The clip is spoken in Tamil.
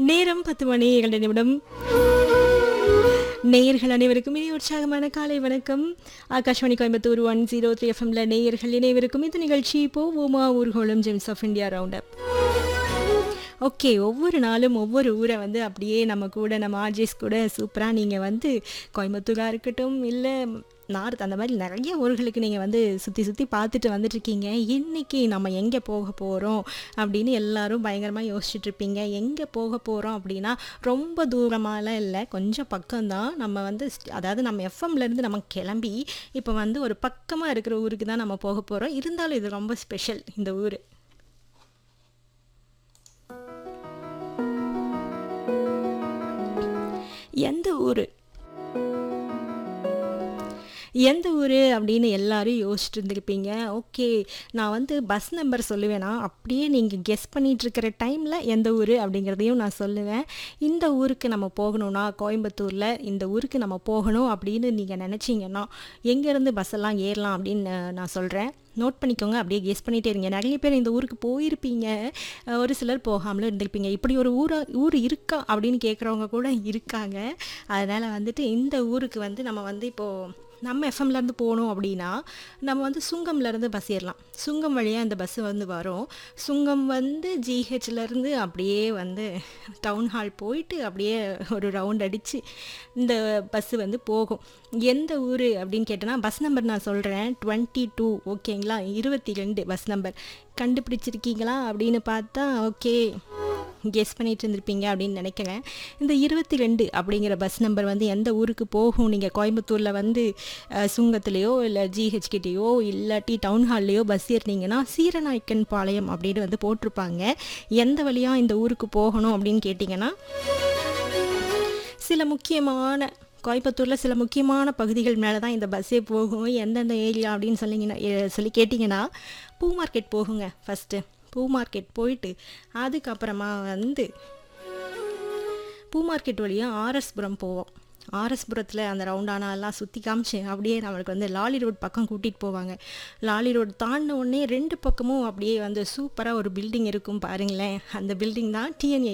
நேரம் பத்து மணி இரண்டு நிமிடம் நேயர்கள் அனைவருக்கும் இனி உற்சாகமான காலை வணக்கம் Akashvani Coimbatore one zero three எஃப்எம்ல நேயர்கள் இணைவருக்கும் இந்த நிகழ்ச்சி போவோமா ஊர்கோளம் gems of India round up okay ஒவ்வொரு நாளும் ஒவ்வொரு ஊரை வந்து அப்படியே நம்ம கூட நம்ம ஆர்ஜிஸ் கூட சூப்பராக நீங்கள் வந்து கோயம்புத்தூராக இருக்கட்டும் இல்லை நார்த் அந்த மாதிரி நிறைய ஊர்களுக்கு நீங்கள் வந்து சுற்றி சுற்றி பார்த்துட்டு வந்துட்ருக்கீங்க இன்றைக்கி நம்ம எங்கே போக போகிறோம் அப்படின்னு எல்லாரும் பயங்கரமாக யோசிச்சுட்டு இருப்பீங்க எங்கே போக போகிறோம் அப்படின்னா ரொம்ப தூரமாலாம் இல்லை கொஞ்சம் பக்கம்தான் நம்ம வந்து st- அதாவது நம்ம எஃப்எம்லேருந்து நம்ம கிளம்பி இப்போ வந்து ஒரு பக்கமாக இருக்கிற ஊருக்கு தான் நம்ம போக போகிறோம் இருந்தாலும் இது ரொம்ப ஸ்பெஷல் இந்த ஊர் எந்த ஊர் எந்த ஊர் அப்படின்னு எல்லாரும் யோசிச்சுட்டு இருந்திருப்பீங்க ஓகே நான் வந்து பஸ் நம்பர் சொல்லுவேனா அப்படியே நீங்கள் கெஸ் பண்ணிட்டு இருக்கிற டைமில் எந்த ஊர் அப்படிங்கிறதையும் நான் சொல்லுவேன் இந்த ஊருக்கு நம்ம போகணும்னா கோயம்புத்தூரில் இந்த ஊருக்கு நம்ம போகணும் அப்படின்னு நீங்கள் நினச்சிங்கன்னா எங்கேருந்து பஸ் எல்லாம் ஏறலாம் அப்படின்னு நான் சொல்கிறேன் நோட் பண்ணிக்கோங்க அப்படியே கெஸ் பண்ணிகிட்டே இருங்க நிறைய பேர் இந்த ஊருக்கு போயிருப்பீங்க அஹ் ஒரு சிலர் போகாமலும் இருந்திருப்பீங்க இப்படி ஒரு ஊரா ஊர் இருக்கா அப்படின்னு கேட்குறவங்க கூட இருக்காங்க அதனால் வந்துட்டு இந்த ஊருக்கு வந்து நம்ம வந்து இப்போது நம்ம எஃப்எம்லேருந்து போகணும் அப்படின்னா நம்ம வந்து சுங்கம்லேருந்து பஸ் ஏறலாம் சுங்கம் வழியாக இந்த பஸ்ஸு வந்து வரும் சுங்கம் வந்து ஜிஹெச்லேருந்து அப்படியே வந்து டவுன் ஹால் போயிட்டு அப்படியே ஒரு ரவுண்ட் அடித்து இந்த பஸ்ஸு வந்து போகும் எந்த ஊர் அப்படின்னு கேட்டேன்னா பஸ் நம்பர் நான் சொல்கிறேன் டுவெண்ட்டி டூ ஓகேங்களா இருபத்தி ரெண்டு பஸ் நம்பர் கண்டுபிடிச்சிருக்கீங்களா அப்படின்னு பார்த்தா ஓகே கெஸ் பண்ணிட்டு இருந்திருப்பீங்க அப்படின்னு நினைக்கிறேன் இந்த இருபத்தி ரெண்டு அப்படிங்கிற பஸ் நம்பர் வந்து எந்த ஊருக்கு போகும் நீங்கள் கோயம்புத்தூரில் வந்து அஹ், சுங்கத்துலேயோ இல்லை ஜிஹெச்கிட்டேயோ இல்லாட்டி டவுன் ஹால்லையோ பஸ் ஏறினீங்கன்னா சீரநாயக்கன் பாளையம் அப்படின்னு வந்து போட்டிருப்பாங்க எந்த வழியாக இந்த ஊருக்கு போகணும் அப்படின்னு கேட்டிங்கன்னா சில முக்கியமான கோயம்புத்தூரில் சில முக்கியமான பகுதிகள் மேலே தான் இந்த பஸ்ஸே போகும் எந்தெந்த ஏரியா அப்படின்னு சொன்னீங்கன்னா எ- சொல்லி கேட்டிங்கன்னா பூ மார்க்கெட் போகுங்க ஃபஸ்ட்டு பூ மார்க்கெட் போயிட்டு அதுக்கப்புறமா வந்து பூ மார்க்கெட் வழியாக ஆர்எஸ்புரம் போவோம் ஆர்எஸ்புரத்தில் அந்த ரவுண்டானாலாம் சுற்றி காமிச்சு அப்படியே நம்மளுக்கு வந்து லாலி ரோட் பக்கம் கூட்டிகிட்டு போவாங்க லாலி ரோட் தாண்டின உடனே ரெண்டு பக்கமும் அப்படியே வந்து சூப்பராக ஒரு பில்டிங் இருக்கும் பாருங்களேன் அந்த பில்டிங் தான் டிஎன்ஏ